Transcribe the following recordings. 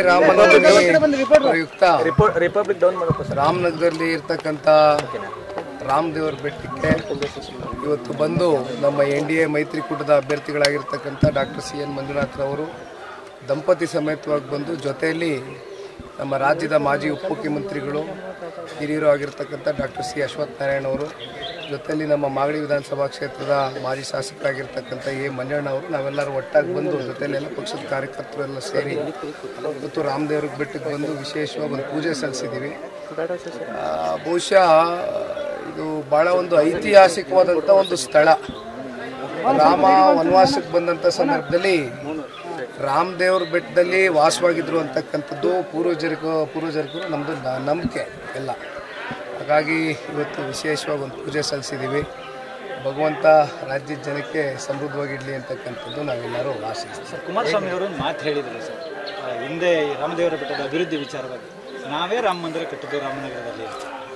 ರಾಮನವಮಿ ಪ್ರಯುಕ್ತ republic down ಮಾಡಬೇಕು sir ರಾಮನಗರದಲ್ಲಿ ಇರ್ತಕ್ಕಂಥ ರಾಮದೇವರ ಬೆಟ್ಟಕ್ಕೆ ಇವತ್ತು ಬಂದು ನಮ್ಮ ಎನ್ ಡಿ ಎ ಮೈತ್ರಿಕೂಟದ ಅಭ್ಯರ್ಥಿಗಳಾಗಿರ್ತಕ್ಕಂಥ ಡಾಕ್ಟರ್ ಸಿ ಎನ್ ಮಂಜುನಾಥ್ರವರು ದಂಪತಿ ಸಮೇತವಾಗಿ ಬಂದು ಜೊತೆಯಲ್ಲಿ ನಮ್ಮ ರಾಜ್ಯದ ಮಾಜಿ ಉಪಮುಖ್ಯಮಂತ್ರಿಗಳು ಹಿರಿಯರು ಆಗಿರ್ತಕ್ಕಂಥ ಡಾಕ್ಟರ್ ಸಿ ಅಶ್ವಥ್ ನಾರಾಯಣ ಅವರು ಜೊತೆಯಲ್ಲಿ ನಮ್ಮ ಮಾಗಡಿ ವಿಧಾನಸಭಾ ಕ್ಷೇತ್ರದ ಮಾಜಿ ಶಾಸಕರಾಗಿರ್ತಕ್ಕಂಥ ಎ ಮಂಜಣ್ಣ ಅವರು ನಾವೆಲ್ಲರೂ ಒಟ್ಟಾಗಿ ಬಂದು ಜೊತೆಯಲ್ಲಿ ಎಲ್ಲ ಪಕ್ಷದ ಕಾರ್ಯಕರ್ತರು ಎಲ್ಲ ಸೇರಿ ಇವತ್ತು ರಾಮದೇವ್ರ ಬೆಟ್ಟಕ್ಕೆ ಬಂದು ವಿಶೇಷವಾಗಿ ಒಂದು ಪೂಜೆ ಸಲ್ಲಿಸಿದ್ದೀವಿ ಆ, ಬಹುಶಃ ಇದು ಬಹಳ ಒಂದು ಐತಿಹಾಸಿಕವಾದಂಥ ಒಂದು ಸ್ಥಳ ರಾಮ ವನವಾಸಕ್ಕೆ ಬಂದಂಥ ಸಂದರ್ಭದಲ್ಲಿ ರಾಮದೇವ್ರ ಬೆಟ್ಟದಲ್ಲಿ ವಾಸವಾಗಿದ್ರು ಅಂತಕ್ಕಂಥದ್ದು ಪೂರ್ವಜರಿಗೂ ಪೂರ್ವಜರಿಗೂ ನಮ್ಮದು ನಂಬಿಕೆ ಎಲ್ಲ ಹಾಗಾಗಿ ಇವತ್ತು ವಿಶೇಷವಾಗಿ ಒಂದು ಪೂಜೆ ಸಲ್ಲಿಸಿದ್ದೀವಿ ಭಗವಂತ ರಾಜ್ಯದ ಜನಕ್ಕೆ ಸಮೃದ್ಧವಾಗಿರಲಿ ಅಂತಕ್ಕಂಥದ್ದು ನಾವೆಲ್ಲರೂ ಆಶಿಸ್ತೀವಿ ಸರ್ ಕುಮಾರಸ್ವಾಮಿ ಅವರು ಒಂದು ಮಾತು ಹೇಳಿದರು ಸರ್ ಆ, ಹಿಂದೆ ರಾಮದೇವರ ಬೆಟ್ಟದ ಅಭಿವೃದ್ಧಿ ವಿಚಾರವಾಗಿ ನಾವೇ ರಾಮ ಮಂದಿರ ಕಟ್ಟಿದ್ದು ರಾಮನಗರದಲ್ಲಿ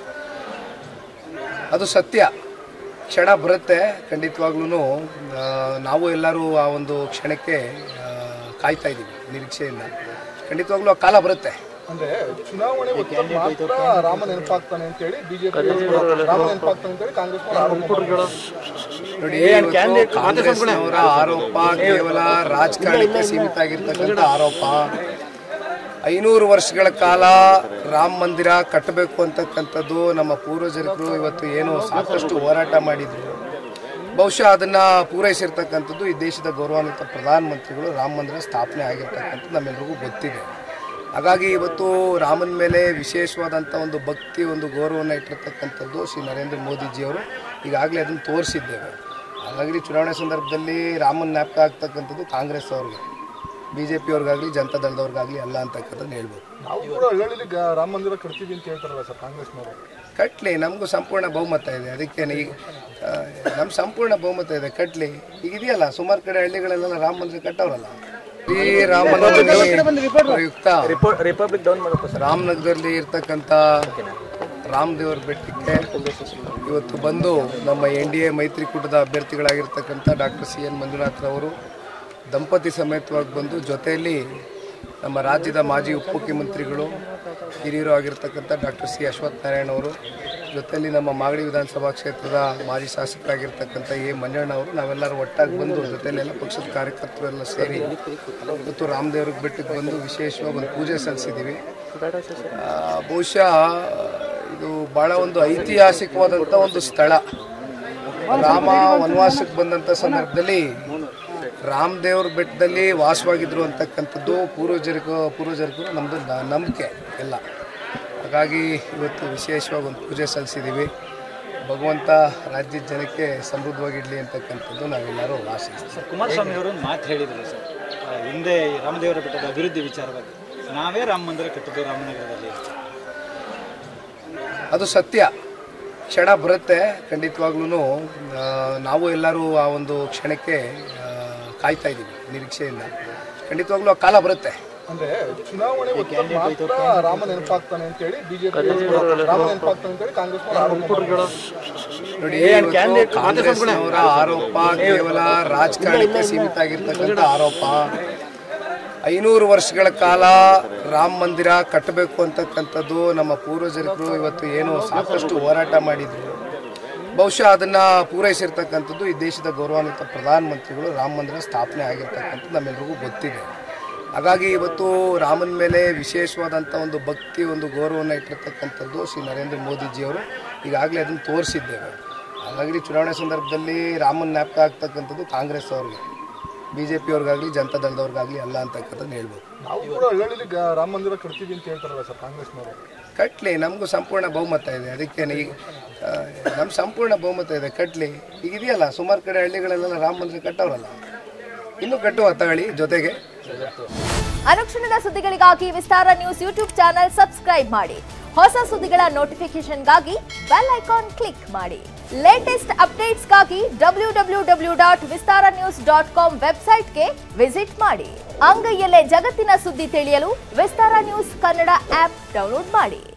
ಅದು ಸತ್ಯ ಕ್ಷಣ ಬರುತ್ತೆ ಖಂಡಿತವಾಗ್ಲೂ ನಾವು ಎಲ್ಲರೂ ಆ ಒಂದು ಕ್ಷಣಕ್ಕೆ ಆ, ಕಾಯ್ತಾ ಇದ್ದೀವಿ ನಿರೀಕ್ಷೆಯಿಂದ ಖಂಡಿತವಾಗ್ಲೂ ಆ ಕಾಲ ಬರುತ್ತೆ ಅಂದ್ರೆ ಚುನಾವಣೆ ಹೊತ್ತಲ್ಲಿ ಮಾತ್ರ ರಾಮ ನೆನಪಾಗ್ತಾನೆ ಅಂತ ಹೇಳಿ ಬಿಜೆಪಿ ರಾಮ ನೆನಪಾಗ್ತಾನೆ ಅಂತ ಹೇಳಿ ಕಾಂಗ್ರೆಸ್ ನೋಡಿ ಇವತ್ತು ಕಾಂಗ್ರೆಸ್ನವರ ಆರೋಪ ಕೇವಲ ರಾಜಕಾರಣಕ್ಕೆ ಸೀಮಿತ ಆಗಿರ್ತಕ್ಕಂಥ ಆರೋಪ ಐನೂರು ವರ್ಷಗಳ ಕಾಲ ರಾಮ ಮಂದಿರ ಕಟ್ಟಬೇಕು ಅಂತಕ್ಕಂಥದ್ದು ನಮ್ಮ ಪೂರ್ವಜರಿಗೂ ಇವತ್ತು ಏನು ಸಾಕಷ್ಟು ಹೋರಾಟ ಮಾಡಿದ್ರು ಬಹುಶಃ ಅದನ್ನ ಪೂರೈಸಿರ್ತಕ್ಕಂಥದ್ದು ಈ ದೇಶದ ಗೌರವಾನ್ವಿತ ಪ್ರಧಾನಮಂತ್ರಿಗಳು ರಾಮ ಮಂದಿರ ಸ್ಥಾಪನೆ ಆಗಿರ್ತಕ್ಕಂಥದ್ದು ನಮ್ಮೆಲ್ರಿಗೂ ಗೊತ್ತಿದೆ ಹಾಗಾಗಿ ಇವತ್ತು ರಾಮನ ಮೇಲೆ ವಿಶೇಷವಾದಂಥ ಒಂದು ಭಕ್ತಿ ಒಂದು ಗೌರವವನ್ನು ಇಟ್ಟಿರ್ತಕ್ಕಂಥದ್ದು ಶ್ರೀ ನರೇಂದ್ರ ಮೋದಿಜಿಯವರು ಈಗಾಗಲೇ ಅದನ್ನು ತೋರಿಸಿದ್ದೇವೆ ಹಾಗಾಗಿ ಚುನಾವಣೆ ಸಂದರ್ಭದಲ್ಲಿ ರಾಮನ ಜ್ಞಾಪಕ ಆಗ್ತಕ್ಕಂಥದ್ದು ಕಾಂಗ್ರೆಸ್ ಅವ್ರಿಗೆ ಬಿ ಜೆ ಪಿಯವ್ರಿಗಾಗಲಿ ಜನತಾ ದಳದವ್ರಿಗಾಗಲಿ ಅಲ್ಲ ಅಂತಕ್ಕಂಥದ್ದು ಹೇಳ್ಬೋದು ನಾವು ಕೂಡ ಹಳ್ಳಿಲಿ ಗ- ರಾಮ ಮಂದಿರ ಕಟ್ತೀವಿ ಅಂತ ಹೇಳ್ತಾರಲ್ಲ ಸರ್ ಕಾಂಗ್ರೆಸ್ನವರು ಕಟ್ಲಿ ನಮಗೂ ಸಂಪೂರ್ಣ ಬಹುಮತ ಇದೆ ಅದಕ್ಕೆ ಈಗ ನಮ್ಮ ಸಂಪೂರ್ಣ ಬಹುಮತ ಇದೆ ಕಟ್ಲಿ ಈಗ ಇದೆಯಲ್ಲ ಸುಮಾರು ಕಡೆ ಹಳ್ಳಿಗಳೆಲ್ಲ ರಾಮ ಮಂದಿರ ಕಟ್ಟವ್ರಲ್ಲ ಈ ರಾಮನವಮಿ ಪ್ರಯುಕ್ತ ರಿಪಬ್ಲಿಕ್ ಡೌನ್ ಮಾಡಬೇಕು ಸರ್ ರಾಮನಗರದಲ್ಲಿ ಇರ್ತಕ್ಕಂಥ ರಾಮದೇವರ ಬೆಟ್ಟಕ್ಕೆ ಇವತ್ತು ಬಂದು ನಮ್ಮ ಎನ್ ಡಿ ಎ ಮೈತ್ರಿಕೂಟದ ಅಭ್ಯರ್ಥಿಗಳಾಗಿರ್ತಕ್ಕಂಥ ಡಾಕ್ಟರ್ ಸಿ ಎನ್ ಮಂಜುನಾಥ್ರವರು ದಂಪತಿ ಸಮೇತವಾಗಿ ಬಂದು ಜೊತೆಯಲ್ಲಿ ನಮ್ಮ ರಾಜ್ಯದ ಮಾಜಿ ಉಪಮುಖ್ಯಮಂತ್ರಿಗಳು ಹಿರಿಯರು ಆಗಿರ್ತಕ್ಕಂಥ ಡಾಕ್ಟರ್ ಸಿ ಅಶ್ವಥ್ ನಾರಾಯಣ ಅವರು ಜೊತೆಯಲ್ಲಿ ನಮ್ಮ ಮಾಗಡಿ ವಿಧಾನಸಭಾ ಕ್ಷೇತ್ರದ ಮಾಜಿ ಶಾಸಕರಾಗಿರ್ತಕ್ಕಂಥ ಎ ಮಂಜಣ್ಣ ಅವರು ನಾವೆಲ್ಲರೂ ಒಟ್ಟಾಗಿ ಬಂದು ಜೊತೆಯಲ್ಲಿ ಎಲ್ಲ ಪಕ್ಷದ ಕಾರ್ಯಕರ್ತರು ಎಲ್ಲ ಸೇರಿ ಇವತ್ತು ರಾಮದೇವ್ರ ಬೆಟ್ಟಕ್ಕೆ ಬಂದು ವಿಶೇಷವಾಗಿ ಒಂದು ಪೂಜೆ ಸಲ್ಲಿಸಿದ್ದೀವಿ ಆ, ಬಹುಶಃ ಇದು ಬಹಳ ಒಂದು ಐತಿಹಾಸಿಕವಾದಂಥ ಒಂದು ಸ್ಥಳ ರಾಮ ವನವಾಸಕ್ಕೆ ಬಂದಂಥ ಸಂದರ್ಭದಲ್ಲಿ ರಾಮದೇವ್ರ ಬೆಟ್ಟದಲ್ಲಿ ವಾಸವಾಗಿದ್ರು ಅಂತಕ್ಕಂಥದ್ದು ಪೂರ್ವಜರಿಗೂ ಪೂರ್ವಜರಿಗೂ ನಮ್ಮದು ನಂಬಿಕೆ ಎಲ್ಲ ಹಾಗಾಗಿ ಇವತ್ತು ವಿಶೇಷವಾಗಿ ಒಂದು ಪೂಜೆ ಸಲ್ಲಿಸಿದ್ದೀವಿ ಭಗವಂತ ರಾಜ್ಯದ ಜನಕ್ಕೆ ಸಮೃದ್ಧವಾಗಿರಲಿ ಅಂತಕ್ಕಂಥದ್ದು ನಾವೆಲ್ಲರೂ ಆಶಿಸ್ತೀವಿ ಸರ್ ಕುಮಾರಸ್ವಾಮಿ ಅವರು ಒಂದು ಮಾತು ಹೇಳಿದರು ಸರ್ ಆ, ಹಿಂದೆ ರಾಮದೇವರ ಬೆಟ್ಟದ ಅಭಿವೃದ್ಧಿ ವಿಚಾರವಾಗಿ ನಾವೇ ರಾಮ ಮಂದಿರ ಕಟ್ಟಿದ್ದು ರಾಮನಗರದಲ್ಲಿ ಅದು ಸತ್ಯ ಕ್ಷಣ ಬರುತ್ತೆ ಖಂಡಿತವಾಗ್ಲೂ ನಾವು ಎಲ್ಲರೂ ಆ ಒಂದು ಕ್ಷಣಕ್ಕೆ ಆ, ಕಾಯ್ತಾ ಇದ್ದೀವಿ ನಿರೀಕ್ಷೆಯಿಂದ ಖಂಡಿತವಾಗ್ಲೂ ಆ ಕಾಲ ಬರುತ್ತೆ ಅಂದ್ರೆ ಚುನಾವಣೆ ಹೊತ್ತಲ್ಲಿ ಮಾತ್ರ ರಾಮ ನೆನಪಾಗ್ತಾನೆ ಅಂತ ಹೇಳಿ ಬಿಜೆಪಿ ರಾಮ ನೆನಪಾಗ್ತಾನೆ ಅಂತ ಹೇಳಿ ಕಾಂಗ್ರೆಸ್ ನೋಡಿ ಇವತ್ತು ಕಾಂಗ್ರೆಸ್ನವರ ಆರೋಪ ಕೇವಲ ರಾಜಕಾರಣಕ್ಕೆ ಸೀಮಿತ ಆಗಿರ್ತಕ್ಕಂಥ ಆರೋಪ ಐನೂರು ವರ್ಷಗಳ ಕಾಲ ರಾಮ ಮಂದಿರ ಕಟ್ಟಬೇಕು ಅಂತಕ್ಕಂಥದ್ದು ನಮ್ಮ ಪೂರ್ವಜರಿಗೂ ಇವತ್ತು ಏನು ಸಾಕಷ್ಟು ಹೋರಾಟ ಮಾಡಿದ್ರು ಬಹುಶಃ ಅದನ್ನ ಪೂರೈಸಿರ್ತಕ್ಕಂಥದ್ದು ಈ ದೇಶದ ಗೌರವಾನ್ವಿತ ಪ್ರಧಾನಮಂತ್ರಿಗಳು ರಾಮ ಮಂದಿರ ಸ್ಥಾಪನೆ ಆಗಿರ್ತಕ್ಕಂಥದ್ದು ನಮ್ಮೆಲ್ರಿಗೂ ಗೊತ್ತಿದೆ ಹಾಗಾಗಿ ಇವತ್ತು ರಾಮನ ಮೇಲೆ ವಿಶೇಷವಾದಂಥ ಒಂದು ಭಕ್ತಿ ಒಂದು ಗೌರವವನ್ನು ಇಟ್ಟಿರ್ತಕ್ಕಂಥದ್ದು ಶ್ರೀ ನರೇಂದ್ರ ಮೋದಿಜಿಯವರು ಈಗಾಗಲೇ ಅದನ್ನು ತೋರಿಸಿದ್ದೇವೆ ಹಾಗಾಗಿ ಚುನಾವಣೆ ಸಂದರ್ಭದಲ್ಲಿ ರಾಮನ ಜ್ಞಾಪಕ ಆಗ್ತಕ್ಕಂಥದ್ದು ಕಾಂಗ್ರೆಸ್ ಅವ್ರಿಗೆ ಬಿ ಜೆ ಪಿಯವ್ರಿಗಾಗಲಿ ಜನತಾ ದಳದವ್ರಿಗಾಗಲಿ ಅಲ್ಲ ಅಂತಕ್ಕಂಥದ್ದು ಹೇಳ್ಬೋದು ನಾವು ಕೂಡ ಹಳ್ಳಿಲಿ ಗ- ರಾಮ ಮಂದಿರ ಕಟ್ತೀವಿ ಅಂತ ಹೇಳ್ತಾರಲ್ಲ ಸರ್ ಕಾಂಗ್ರೆಸ್ನವರು ಕಟ್ಲಿ ನಮಗೂ ಸಂಪೂರ್ಣ ಬಹುಮತ ಇದೆ ಅದಕ್ಕೆ ಈಗ ನಮ್ಮ ಸಂಪೂರ್ಣ ಬಹುಮತ ಇದೆ ಕಟ್ಲಿ ಈಗ ಇದೆಯಲ್ಲ ಸುಮಾರು ಕಡೆ ಹಳ್ಳಿಗಳೆಲ್ಲ ರಾಮ ಮಂದಿರ ಕಟ್ಟವ್ರಲ್ಲ ಇನ್ನೂ ಕಟ್ಟುವ ತಗೊಳ್ಳಿ ಜೊತೆಗೆ ಅನುಕ್ಷಣದ ಸುದ್ದಿಗಳಿಗಾಗಿ Vistara news YouTube channel subscribe ಮಾಡಿ ಹೊಸ ಸುದ್ದಿಗಳ ನೋಟಿಫಿಕೇಶನ್ಗಾಗಿ ಬೆಲ್ ಐಕಾನ್ ಕ್ಲಿಕ್ ಮಾಡಿ ಲೇಟೆಸ್ಟ್ ಅಪ್ಡೇಟ್ಸ್ಗಾಗಿ W W W dot Vistara news dot com ವೆಬ್ಸೈಟ್ಗೆ ವಿಸಿಟ್ ಮಾಡಿ ಅಂಗೈಯಲ್ಲೇ ಜಗತ್ತಿನ ಸುದ್ದಿ ತಿಳಿಯಲು Vistara news Kannada app download ಮಾಡಿ